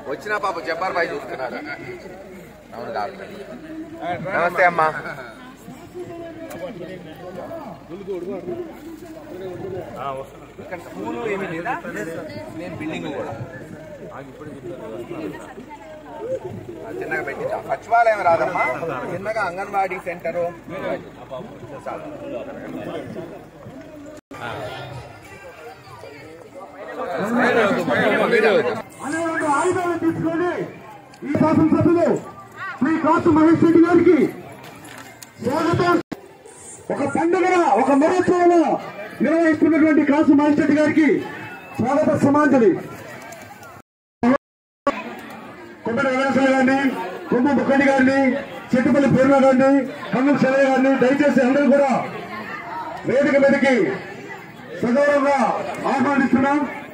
వచ్చిన పాప జబ్బార్ బాయ్ చూస్తున్నారు అవును కాదు నమస్తే అమ్మా ఇక్కడ స్కూలు ఏమీ లేదా నేను బిల్డింగ్ కూడా ఆ, చిన్నగా పెట్టించా సచివాలయం రాదమ్మా చిన్నగా అంగన్వాడీ సెంటరు అనేటువంటి ఆయుధాలను తీసుకొని ఈ శాసనసభ్యులు శ్రీ కాసు మహేష్ రెడ్డి గారికి స్వాగతం ఒక పండుగ ఒక మహోత్సవం నిర్వహిస్తున్నటువంటి కాసు మహేష్ రెడ్డి గారికి స్వాగత సమాంజలి కొమ్మడి వెంకటేశ్వర గారిని కొమ్మ బుక్కడి గారిని చెట్టుపల్లి పూర్ణ గారిని కన్నుల శరయ్య గారిని దయచేసి అందరూ కూడా వేదిక మీదకి సగౌరవంగా ఆహ్వానిస్తున్నాం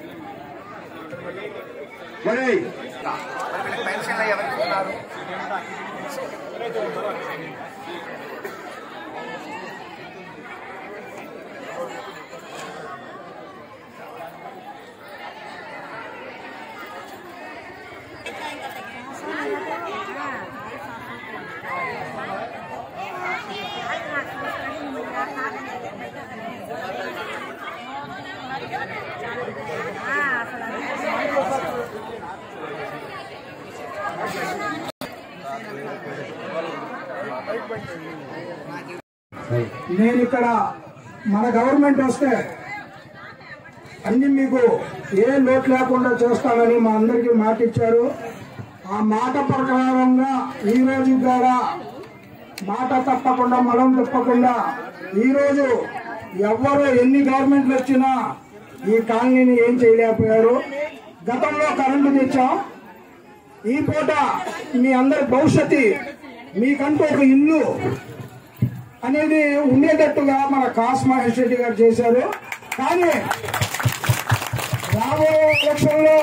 మరి పెన్షన్లు ఎవరికి ఇస్తున్నారు నేను ఇక్కడ మన గవర్నమెంట్ వస్తే అన్ని మీకు ఏ లోటు లేకుండా చూస్తామని మా అందరికీ మాట ఇచ్చారు ఆ మాట ప్రకారంగా ఈ రోజు కూడా మాట తప్పకుండా మలం తప్పకుండా ఈ రోజు ఎవరు ఎన్ని గవర్నమెంట్లు వచ్చినా ఈ కాలనీని ఏం చేయలేకపోయారు గతంలో కరెంటు తెచ్చాం ఈ పూట మీ అందరి భవిష్యత్తు మీకంటూ ఒక ఇల్లు అనేది ఉండేటట్టుగా మన కాస్ మహేష్ రెడ్డి గారు చేశారు కానీ రాబోయే ఎలక్షన్ లో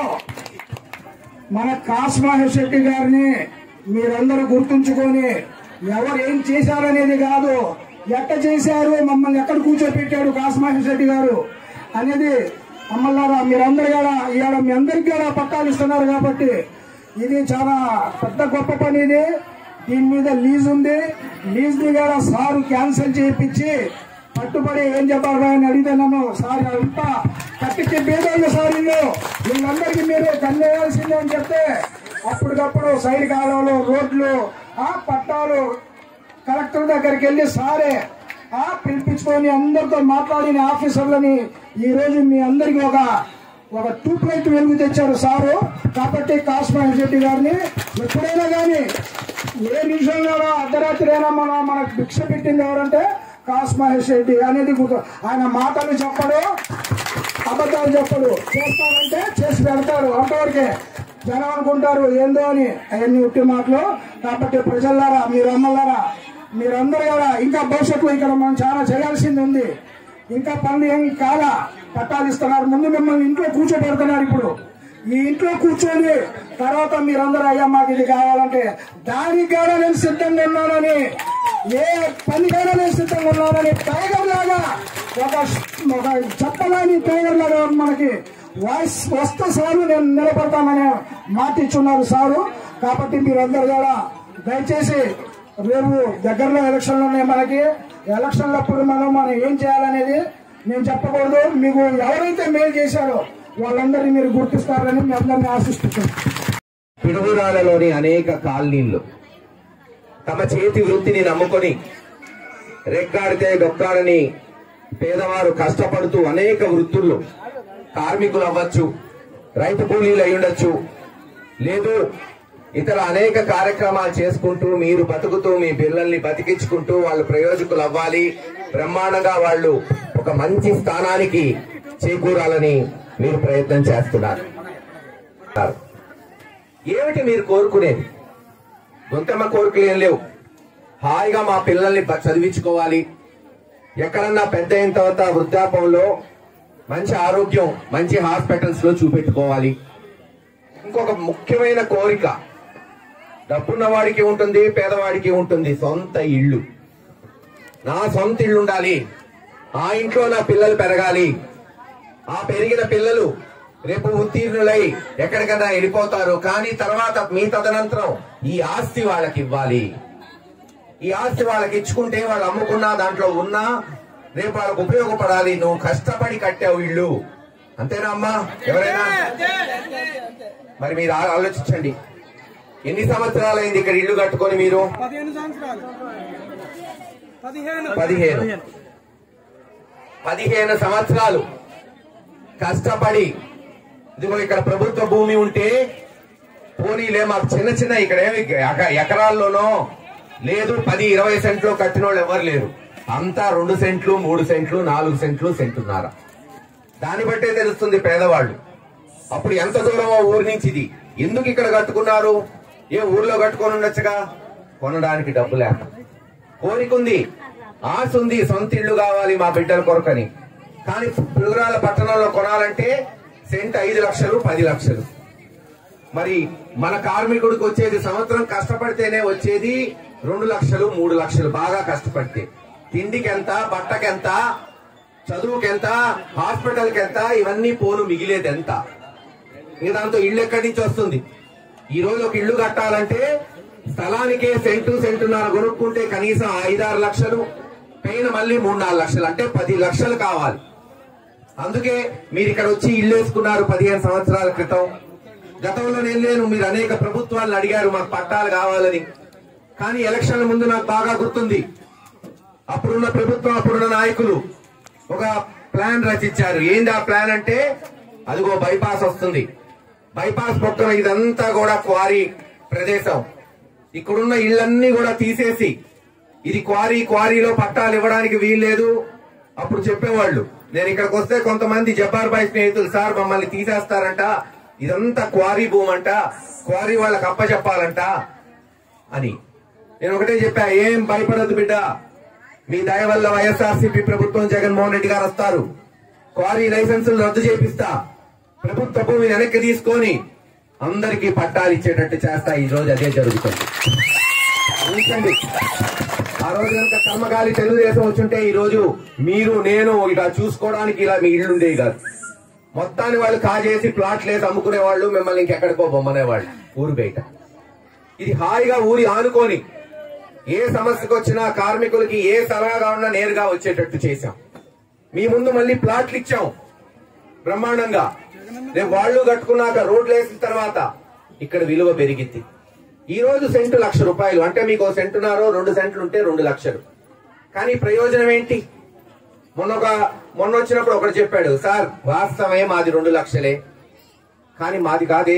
మన కాస్ మహేష్ రెడ్డి గారిని మీరందరూ గుర్తుంచుకొని ఎవరు ఏం చేశారనేది కాదు ఎట్ట చేశారు మమ్మల్ని ఎక్కడ కూర్చోపెట్టాడు కాస్ మహేష్ రెడ్డి గారు అనేది మమ్మల్ని మీరందరూ కూడా ఇవాళ మీ అందరికి కూడా పట్టాలు ఇస్తున్నారు కాబట్టి ఇది చాలా పెద్ద గొప్ప పని ఇది దీని మీద లీజ్ ఉంది లీజ్ ని కూడా సారు క్యాన్సిల్ చేయించి పట్టుబడి ఏం చెప్పాలి అని అడిగితే నన్ను సార్ అంతా కట్టించి బేదోళ్ళు సార్ ఇల్లు వీళ్ళందరికీ మీరు కన్నేయాల్సిందే అని చెప్తే అప్పటికప్పుడు సైడ్ కాలువలు రోడ్లు ఆ పట్టాలు కలెక్టర్ దగ్గరికి వెళ్ళి సారే ఆ పిలిపించుకొని అందరితో మాట్లాడిన ఆఫీసర్లని ఈ రోజు మీ అందరికి ఒక ఒక ట్యూబ్ లైట్ వెలుగు తెచ్చారు సారు కాబట్టి కాస్మహేష్ రెడ్డి గారిని ఎప్పుడైనా కానీ ఏ నిమిషంలో అర్ధరాత్రి అయినా మన మనకు భిక్ష పెట్టింది ఎవరంటే కాస్ మహేష్ రెడ్డి అనేది గుర్తు ఆయన మాటలు చెప్పడు అబద్ధాలు చెప్పడు చేస్తానంటే చేసి పెడతాడు అంతవరకే జనం అనుకుంటారు ఏందో అని అవన్నీ ఉట్టి మాటలు కాబట్టి ప్రజలారా మీరు అమ్మలారా మీరందరూ కూడా ఇంకా భవిష్యత్తులో ఇక్కడ మనం చాలా చేయాల్సింది ఉంది ఇంకా పనులు ఏం కాలా పట్టాలు ఇస్తున్నారు ముందు మిమ్మల్ని ఇంట్లో కూర్చోబెడుతున్నారు ఇప్పుడు ఈ ఇంట్లో కూర్చొని తర్వాత మీరందరూ అయ్యా మాకు ఇది కావాలంటే దానికి కూడా నేను సిద్ధంగా ఉన్నానని ఏ పనికైనా నేను సిద్ధంగా ఉన్నానని టైగర్ లాగా ఒక ఒక చెప్పలేని టైగర్ లాగా మనకి వాయిస్ వస్తే సారు నేను నిలబడతానని మాట ఇచ్చున్నారు సారు కాబట్టి మీరందరూ కూడా దయచేసి రేపు దగ్గరలో ఎలక్షన్లు ఉన్నాయి మనకి ఎలక్షన్లప్పుడు మనం మనం ఏం చేయాలనేది నేను చెప్పకూడదు మీకు ఎవరైతే మేలు చేశారో వాళ్ళందరినీ మీరు గుర్తిస్తారని మీ అందరినీ ఆశిస్తున్నాను పిడుగురాలలోని అనేక కాలనీలు తమ చేతి వృత్తిని నమ్ముకొని రెక్కాడితే డొక్కాడని పేదవారు కష్టపడుతూ అనేక వృత్తుల్లో కార్మికులు అవ్వచ్చు రైతు కూలీలు అయి ఉండొచ్చు లేదు ఇతర అనేక కార్యక్రమాలు చేసుకుంటూ మీరు బతుకుతూ మీ పిల్లల్ని బతికించుకుంటూ వాళ్ళు ప్రయోజకులు అవ్వాలి బ్రహ్మాండంగా వాళ్ళు ఒక మంచి స్థానానికి చేకూరాలని మీరు ప్రయత్నం చేస్తున్నారు ఏమిటి మీరు కోరుకునేది గొంతమ్మ కోరికలు ఏం లేవు హాయిగా మా పిల్లల్ని బ- చదివించుకోవాలి ఎక్కడన్నా పెద్ద అయిన తర్వాత వృద్ధాపంలో మంచి ఆరోగ్యం మంచి హాస్పిటల్స్ లో చూపెట్టుకోవాలి ఇంకొక ముఖ్యమైన కోరిక డబ్బున్న వాడికి ఉంటుంది పేదవాడికి ఉంటుంది సొంత ఇల్లు నా సొంత ఇల్లు ఉండాలి ఆ ఇంట్లో నా పిల్లలు పెరగాలి ఆ పెరిగిన పిల్లలు రేపు ఉత్తీర్ణులై ఎక్కడికైనా వెళ్ళిపోతారు కానీ తర్వాత మీ తదనంతరం ఈ ఆస్తి వాళ్ళకి ఇవ్వాలి ఈ ఆస్తి వాళ్ళకి ఇచ్చుకుంటే వాళ్ళు అమ్ముకున్నా దాంట్లో ఉన్నా రేపు వాళ్ళకు ఉపయోగపడాలి నువ్వు కష్టపడి కట్టావు ఇల్లు అంతేనా అమ్మా ఎవరైనా మరి మీరు ఆ- ఆలోచించండి ఎన్ని సంవత్సరాలైంది ఇక్కడ ఇల్లు కట్టుకొని మీరు పదిహేను సంవత్సరాలు పదిహేను పదిహేను పదిహేను సంవత్సరాలు కష్టపడి ఇదిగో ఇక్కడ ప్రభుత్వ భూమి ఉంటే పోనీలే మాకు చిన్న చిన్న ఇక్కడ ఏమి ఎక- ఎకరాల్లోనో లేదు పది ఇరవై సెంట్లు కట్టిన వాళ్ళు ఎవరు లేరు అంతా రెండు సెంట్లు మూడు సెంట్లు నాలుగు సెంట్లు సెంటున్నారా దాన్ని బట్టే తెలుస్తుంది పేదవాళ్ళు అప్పుడు ఎంత దూరమో ఊరి నుంచి ఇది ఎందుకు ఇక్కడ కట్టుకున్నారు ఏ ఊర్లో కట్టుకొని ఉండొచ్చుగా కొనడానికి డబ్బు లేక కోరికుంది ఆశ ఉంది సొంత ఇల్లు కావాలి మా బిడ్డల కొరకని కానీ పులుగురాల పట్టణంలో కొనాలంటే సెంట్ ఐదు లక్షలు పది లక్షలు మరి మన కార్మికుడికి వచ్చేది సంవత్సరం కష్టపడితేనే వచ్చేది రెండు లక్షలు మూడు లక్షలు బాగా కష్టపడితే తిండికి ఎంత బట్టకి ఎంత చదువుకి ఎంత హాస్పిటల్కి ఎంత ఇవన్నీ పోను మిగిలేది ఎంత ఇక దాంతో ఇల్లు ఎక్కడి నుంచి వస్తుంది ఈ రోజు ఒక ఇల్లు కట్టాలంటే స్థలానికే సెంటు సెంటున్నర కొనుక్కుంటే కనీసం ఐదారు లక్షలు పైన మళ్ళీ మూడు నాలుగు లక్షలు అంటే పది లక్షలు కావాలి అందుకే మీరు ఇక్కడ వచ్చి ఇల్లు వేసుకున్నారు పదిహేను సంవత్సరాల క్రితం గతంలో నేను లేను మీరు అనేక ప్రభుత్వాలను అడిగారు మాకు పట్టాలు కావాలని కానీ ఎలక్షన్ల ముందు నాకు బాగా గుర్తుంది అప్పుడున్న ప్రభుత్వం అప్పుడున్న నాయకులు ఒక ప్లాన్ రచించారు ఏంది ఆ ప్లాన్ అంటే అదిగో బైపాస్ వస్తుంది బైపాస్ పక్కన ఇదంతా కూడా క్వారీ ప్రదేశం ఇక్కడున్న ఇళ్ళన్నీ కూడా తీసేసి ఇది క్వారీ క్వారీలో పట్టాలు ఇవ్వడానికి వీల్లేదు అప్పుడు చెప్పేవాళ్ళు నేను ఇక్కడికి వస్తే కొంతమంది జబ్బార్ బాయ్ స్నేహితులు సార్ మమ్మల్ని తీసేస్తారంట ఇదంతా క్వారీ భూమి అంట క్వారీ వాళ్ళకి అప్పచెప్పాలంట అని నేను ఒకటే చెప్పా ఏం భయపడద్దు బిడ్డ మీ దయ వల్ల వైఎస్ఆర్సీపీ ప్రభుత్వం జగన్మోహన్ రెడ్డి గారు వస్తారు క్వారీ లైసెన్సులు రద్దు చేపిస్తా ప్రభుత్వ భూమిని వెనక్కి తీసుకొని అందరికీ పట్టాలు ఇచ్చేటట్టు చేస్తా ఈ రోజు అదే జరుగుతుంది ఊహించండి ఆ రోజు కనుక కర్మకాలి తెలుగుదేశం వచ్చుంటే ఈ రోజు మీరు నేను ఇలా చూసుకోవడానికి ఇలా మీ ఇల్లు ఉండేవి కాదు మొత్తాన్ని వాళ్ళు కాజేసి ప్లాట్లు వేసి అమ్ముకునే వాళ్ళు మిమ్మల్ని ఇంకెక్కడికో బొమ్మనేవాళ్ళు ఊరు బయట ఇది హాయిగా ఊరి ఆనుకొని ఏ సమస్యకు వచ్చినా కార్మికులకి ఏ సలహాగా ఉన్నా నేరుగా వచ్చేటట్టు చేశాం మీ ముందు మళ్ళీ ప్లాట్లు ఇచ్చాం బ్రహ్మాండంగా రేపు వాళ్ళు కట్టుకున్నాక రోడ్లు వేసిన తర్వాత ఇక్కడ విలువ పెరిగింది ఈ రోజు సెంటు లక్ష రూపాయలు అంటే మీకు ఓ సెంటున్నారో రెండు సెంట్లు ఉంటే రెండు లక్షలు కానీ ప్రయోజనం ఏంటి మొన్న ఒక మొన్న వచ్చినప్పుడు ఒకటి చెప్పాడు సార్ వాస్తవమే మాది రెండు లక్షలే కానీ మాది కాదే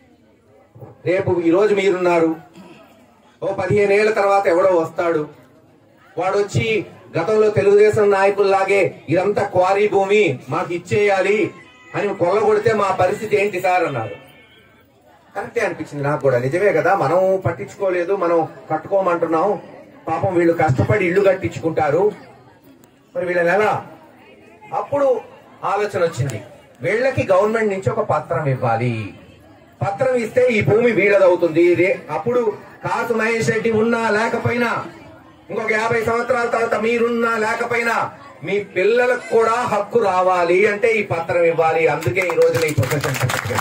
రేపు ఈ రోజు మీరున్నారు ఓ పదిహేను ఏళ్ల తర్వాత ఎవడో వస్తాడు వాడు వచ్చి గతంలో తెలుగుదేశం నాయకుల్లాగే ఇదంతా క్వారీ భూమి మాకు ఇచ్చేయాలి అని కొల్లగొడితే మా పరిస్థితి ఏంటి సార్ అన్నారు కరెక్టే అనిపించింది నాకు కూడా నిజమే కదా మనం పట్టించుకోలేదు మనం కట్టుకోమంటున్నాం పాపం వీళ్ళు కష్టపడి ఇల్లు కట్టించుకుంటారు మరి వీళ్ళని ఎలా అప్పుడు ఆలోచన వచ్చింది వీళ్ళకి గవర్నమెంట్ నుంచి ఒక పత్రం ఇవ్వాలి పత్రం ఇస్తే ఈ భూమి వీళ్ళదవుతుంది రే- అప్పుడు కాసు మహేష్ రెడ్డి ఉన్నా లేకపోయినా ఇంకొక యాభై సంవత్సరాల తర్వాత మీరున్నా లేకపోయినా మీ పిల్లలకు కూడా హక్కు రావాలి అంటే ఈ పత్రం ఇవ్వాలి అందుకే ఈ రోజున ఈ పొజిషన్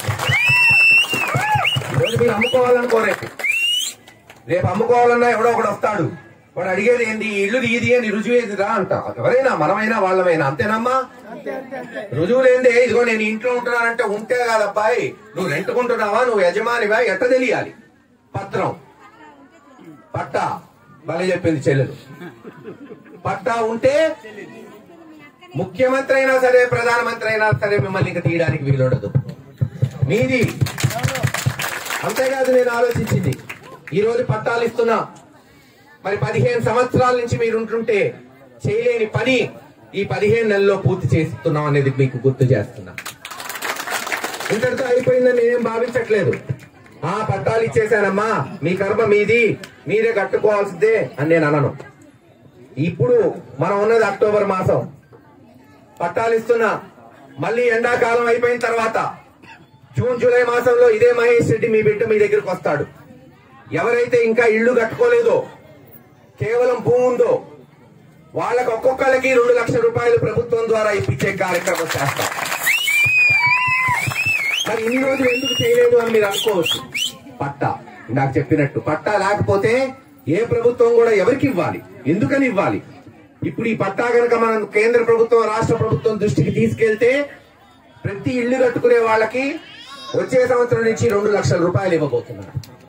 రోజు మీరు అమ్ముకోవాలనుకోరేపు రేపు అమ్ముకోవాలన్నా ఎవడో ఒకడు వస్తాడు వాడు అడిగేది ఏంది ఈ ఇల్లు ఇది అని రుజువు ఏదిరా అంట ఎవరైనా మనమైనా వాళ్ళమైనా అంతేనమ్మా రుజువు లేదే ఇదిగో నేను ఇంట్లో ఉంటున్నానంటే ఉంటే కాదబ్బాయి నువ్వు రెంటుకుంటున్నావా నువ్వు యజమానివా ఎట్ట తెలియాలి పత్రం పట్టా భలే చెప్పింది చెల్లెలు పట్టా ఉంటే ముఖ్యమంత్రి అయినా సరే ప్రధానమంత్రి అయినా సరే మిమ్మల్ని ఇంకా తీయడానికి వీలుండదు మీది అంతేకాదు నేను ఆలోచించింది ఈ రోజు పట్టాలు ఇస్తున్నా మరి పదిహేను సంవత్సరాల నుంచి మీరు ఉంటుంటే చేయలేని పని ఈ పదిహేను నెలల్లో పూర్తి చేస్తున్నాం అనేది మీకు గుర్తు చేస్తున్నా ఇంతటితో అయిపోయిందని నేనేం భావించట్లేదు ఆ పట్టాలు ఇచ్చేసానమ్మా మీ కర్మ మీది మీరే కట్టుకోవాల్సిందే అని నేను అనను ఇప్పుడు మనం ఉన్నది అక్టోబర్ మాసం పట్టాలు ఇస్తున్నా మళ్ళీ ఎండాకాలం అయిపోయిన తర్వాత జూన్ జూలై మాసంలో ఇదే మహేష్ రెడ్డి మీ బిడ్డ మీ దగ్గరకు వస్తాడు ఎవరైతే ఇంకా ఇల్లు కట్టుకోలేదో కేవలం భూమి ఉందో వాళ్ళకి ఒక్కొక్కరికి రెండు లక్షల రూపాయలు ప్రభుత్వం ద్వారా ఇప్పించే కార్యక్రమం చేస్తాం మరి ఇన్ని రోజులు ఎందుకు చేయలేదు అని మీరు అనుకోవచ్చు పట్టా నాకు చెప్పినట్టు పట్టా లేకపోతే ఏ ప్రభుత్వం కూడా ఎవరికి ఇవ్వాలి ఎందుకని ఇవ్వాలి ఇప్పుడు ఈ పట్టా గనక మనం కేంద్ర ప్రభుత్వం రాష్ట్ర ప్రభుత్వం దృష్టికి తీసుకెళ్తే ప్రతి ఇల్లు కట్టుకునే వాళ్ళకి వచ్చే సంవత్సరం నుంచి రెండు లక్షల రూపాయలు ఇవ్వబోతున్నారు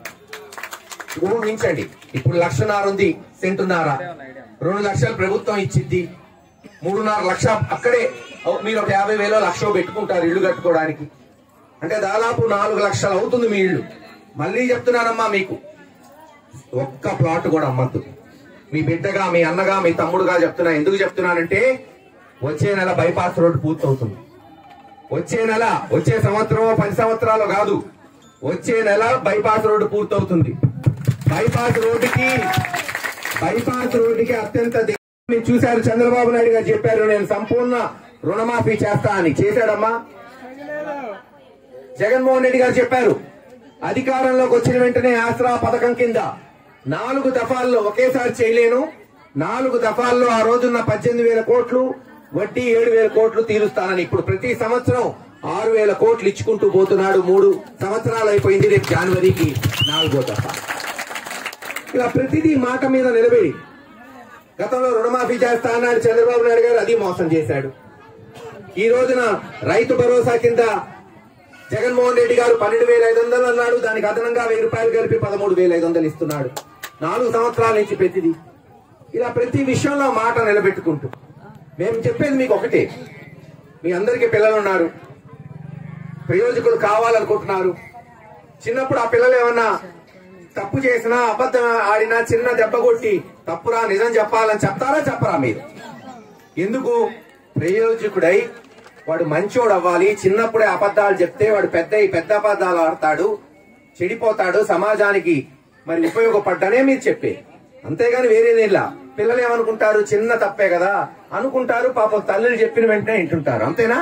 ఊహించండి ఇప్పుడు లక్షన్నర ఉంది సెంటున్నర రెండు లక్షలు ప్రభుత్వం ఇచ్చింది మూడున్నర లక్ష అక్కడే ఓ- మీరు ఒక యాభై వేలో లక్ష పెట్టుకుంటారు ఇల్లు కట్టుకోవడానికి అంటే దాదాపు నాలుగు లక్షలు అవుతుంది మీ ఇల్లు మళ్ళీ చెప్తున్నానమ్మా మీకు ఒక్క ప్లాట్ కూడా అమ్మద్దు మీ బిడ్డగా మీ అన్నగా మీ తమ్ముడుగా చెప్తున్నా ఎందుకు చెప్తున్నానంటే వచ్చే నెల బైపాస్ రోడ్డు పూర్తవుతుంది వచ్చే నెల వచ్చే సంవత్సరం పది సంవత్సరాలు కాదు వచ్చే నెల బైపాస్ రోడ్డు పూర్తవుతుంది బైపాస్ రోడ్డుకి బైపాస్ రోడ్డుకి అత్యంత దే- మీరు చూశారు చంద్రబాబు నాయుడు గారు చెప్పారు నేను సంపూర్ణ రుణమాఫీ చేస్తా అని చేశాడమ్మా జగన్మోహన్ రెడ్డి గారు చెప్పారు అధికారంలోకి వచ్చిన వెంటనే ఆసరా పథకం కింద నాలుగు దఫాల్లో ఒకేసారి చేయలేను నాలుగు దఫాల్లో ఆ రోజున్న పద్దెనిమిది వేల కోట్లు వడ్డీ ఏడు వేల కోట్లు తీరుస్తానని ఇప్పుడు ప్రతి సంవత్సరం ఆరు వేల కోట్లు ఇచ్చుకుంటూ పోతున్నాడు మూడు సంవత్సరాలు అయిపోయింది రేపు జనవరికి నాలుగో దఫా ఇలా ప్రతిదీ మాట మీద నిలబడి గతంలో రుణమాఫీ చేస్తా అన్నాడు చంద్రబాబు నాయుడు గారు అది మోసం చేశాడు ఈ రోజున రైతు భరోసా కింద జగన్మోహన్ రెడ్డి గారు పన్నెండు వేల ఐదు వందలు అన్నాడు దానికి అదనంగా వెయ్యి రూపాయలు కలిపి పదమూడు వేల ఐదు వందలు ఇస్తున్నాడు నాలుగు సంవత్సరాల నుంచి ప్రతిదీ ఇలా ప్రతి విషయంలో మాట నిలబెట్టుకుంటూ మేము చెప్పేది మీకు ఒకటే మీ అందరికీ పిల్లలు ఉన్నారు ప్రయోజకులు కావాలనుకుంటున్నారు చిన్నప్పుడు ఆ పిల్లలు ఏమన్నా తప్పు చేసినా అబద్ధం ఆడినా చిన్న దెబ్బ కొట్టి తప్పురా నిజం చెప్పాలని చెప్తారా చెప్పరా మీరు ఎందుకు ప్రయోజకుడై వాడు మంచోడు అవ్వాలి చిన్నప్పుడే అబద్ధాలు చెప్తే వాడు పెద్ద పెద్ద అబద్ధాలు ఆడతాడు చెడిపోతాడు సమాజానికి మరి ఉపయోగపడ్డానే మీరు చెప్పే అంతేగాని వేరేదేలా పిల్లలు ఏమనుకుంటారు చిన్న తప్పే కదా అనుకుంటారు పాపం తల్లులు చెప్పిన వెంటనే వింటుంటారు అంతేనా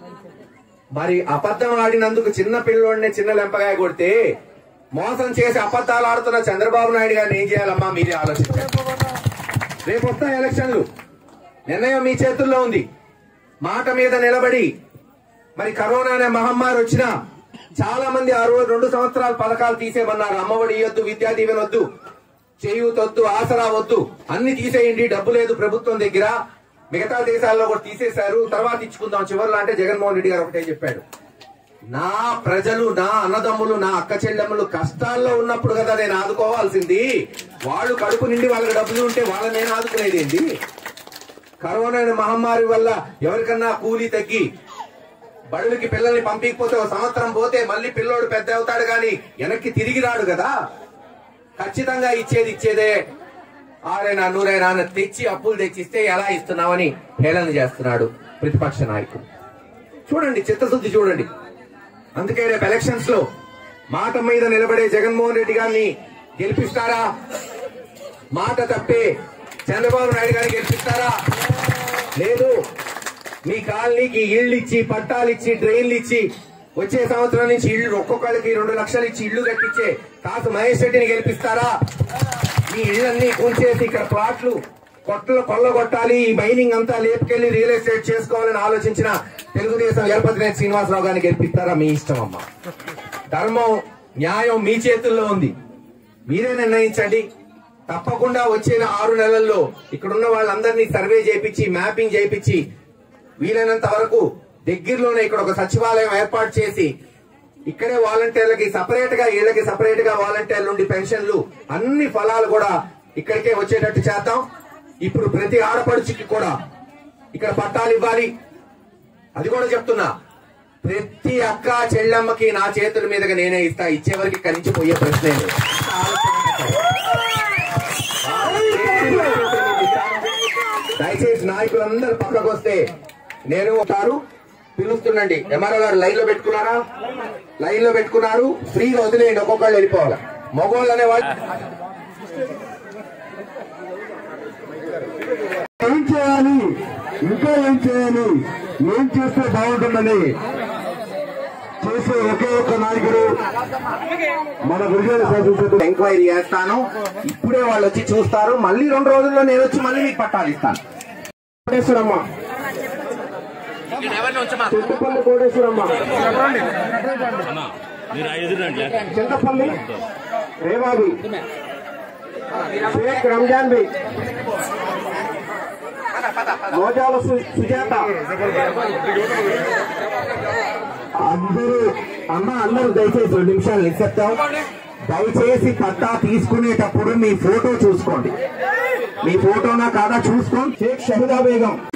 మరి అబద్ధం ఆడినందుకు చిన్న పిల్లోడిని చిన్న లెంపగాయ కొడితే మోసం చేసి అబద్ధాలు ఆడుతున్న చంద్రబాబు నాయుడు గారిని ఏం చేయాలమ్మా మీరే ఆలోచించారు రేపు వస్తాయి ఎలక్షన్లు నిర్ణయం మీ చేతుల్లో ఉంది మాట మీద నిలబడి మరి కరోనా అనే మహమ్మారి వచ్చినా చాలా మంది ఆ రోజు రెండు సంవత్సరాల పథకాలు తీసేయమన్నారు అమ్మఒడి ఇవ్వద్దు విద్యా దీవెన వద్దు చేయూత వద్దు ఆసరా వద్దు అన్ని తీసేయండి డబ్బు లేదు ప్రభుత్వం దగ్గర మిగతా దేశాల్లో కూడా తీసేశారు తర్వాత ఇచ్చుకుందాం చివరిలో అంటే జగన్మోహన్ రెడ్డి గారు ఒకటే చెప్పాడు నా ప్రజలు నా అన్నదమ్ములు నా అక్క చెల్లెమ్మలు కష్టాల్లో ఉన్నప్పుడు కదా నేను ఆదుకోవాల్సింది వాళ్ళు కడుపు నిండి వాళ్ళకి డబ్బులు ఉంటే వాళ్ళని నేను ఆదుకునేది ఏంటి కరోనా అనే మహమ్మారి వల్ల ఎవరికన్నా కూలీ తగ్గి బడులకి పిల్లల్ని పంపించకపోతే ఒక సంవత్సరం పోతే మళ్ళీ పిల్లోడు పెద్ద అవుతాడు గాని వెనక్కి తిరిగి రాడు కదా ఖచ్చితంగా ఇచ్చేది ఇచ్చేదే ఆరైనా నూరైనా అని తెచ్చి అప్పులు తెచ్చిస్తే ఎలా ఇస్తున్నామని హేళన చేస్తున్నాడు ప్రతిపక్ష నాయకుడు చూడండి చిత్తశుద్ధి చూడండి అందుకే రేపు ఎలక్షన్స్ లో మాట మీద నిలబడే జగన్మోహన్ రెడ్డి గారిని గెలిపిస్తారా మాట తప్పే చంద్రబాబు నాయుడు గారిని గెలిపిస్తారా లేదు మీ కాలనీకి ఇళ్ళు ఇచ్చి పట్టాలు ఇచ్చి డ్రైన్లు ఇచ్చి వచ్చే సంవత్సరం నుంచి ఇళ్ళు ఒక్కొక్కరికి రెండు లక్షలు ఇచ్చి ఇల్లు కట్టించే కాసు మహేష్ రెడ్డిని గెలిపిస్తారా ఈ ఇళ్ళన్నీ కూల్చేసి ఇక్కడ ప్లాట్లు కొట్టలు కొల్లగొట్టాలి ఈ మైనింగ్ అంతా లేపుకెళ్లి రియల్ ఎస్టేట్ చేసుకోవాలని ఆలోచించిన తెలుగుదేశం ఎలపతినేని శ్రీనివాసరావు గారిని గెలిపిస్తారా మీ ఇష్టం అమ్మా ధర్మం న్యాయం మీ చేతుల్లో ఉంది మీరే నిర్ణయించండి తప్పకుండా వచ్చే ఆరు నెలల్లో ఇక్కడున్న వాళ్ళందరినీ సర్వే చేయించి మ్యాపింగ్ చేయించి వీలైనంత వరకు దగ్గరలోనే ఇక్కడ ఒక సచివాలయం ఏర్పాటు చేసి ఇక్కడే వాలంటీర్లకి సపరేట్ గా వీళ్ళకి సపరేట్ గా వాలంటీర్లు ఉండి పెన్షన్లు అన్ని ఫలాలు కూడా ఇక్కడికే వచ్చేటట్టు చేద్దాం ఇప్పుడు ప్రతి ఆడపడుచుకి కూడా ఇక్కడ పట్టాలు ఇవ్వాలి అది కూడా చెప్తున్నా ప్రతి అక్క చెల్లెమ్మకి నా చేతుల మీదుగా నేనే ఇస్తా ఇచ్చేవరకు ఇక్కడి నుంచి పోయే ప్రశ్నే లేదు. దయచేసి నాయకులందరూ పక్కకు వస్తే నేను ఉంటారు పిలుస్తుండండి ఎంఆర్ఓ గారు లైన్ లో పెట్టుకున్నారా లైన్ లో పెట్టుకున్నారు ఫ్రీగా వదిలేయండి ఒక్కొక్కళ్ళు వెళ్ళిపోవాలి మగవాళ్ళు అనే వాళ్ళు ఏం చేయాలి ఇంకా ఏం చేయాలి ఏం చేస్తే బాగుంటుందని చేసే ఒకే ఒక్క నాయకుడు మన గురిజన శాసనసభ్యుడు ఎంక్వైరీ చేస్తాను ఇప్పుడే వాళ్ళు వచ్చి చూస్తారు మళ్ళీ రెండు రోజుల్లో నేను వచ్చి మళ్ళీ మీకు పట్టాలు ఇస్తాను కోటేశ్వరమ్మ చింతపల్లి కోటేశ్వరమ్మ మీరు ఎదురండి చింతపల్లి రేవాబి షేక్ రంజాన్ బి మోజాల సు- సుజాత అందరూ అమ్మ అందరూ దయచేసి రెండు నిమిషాలు నిశ్శబ్దం దయచేసి పట్టా తీసుకునేటప్పుడు మీ ఫోటో చూసుకోండి మీ ఫోటోనా కాదా చూసుకోండి షేక్ షహిదా బేగం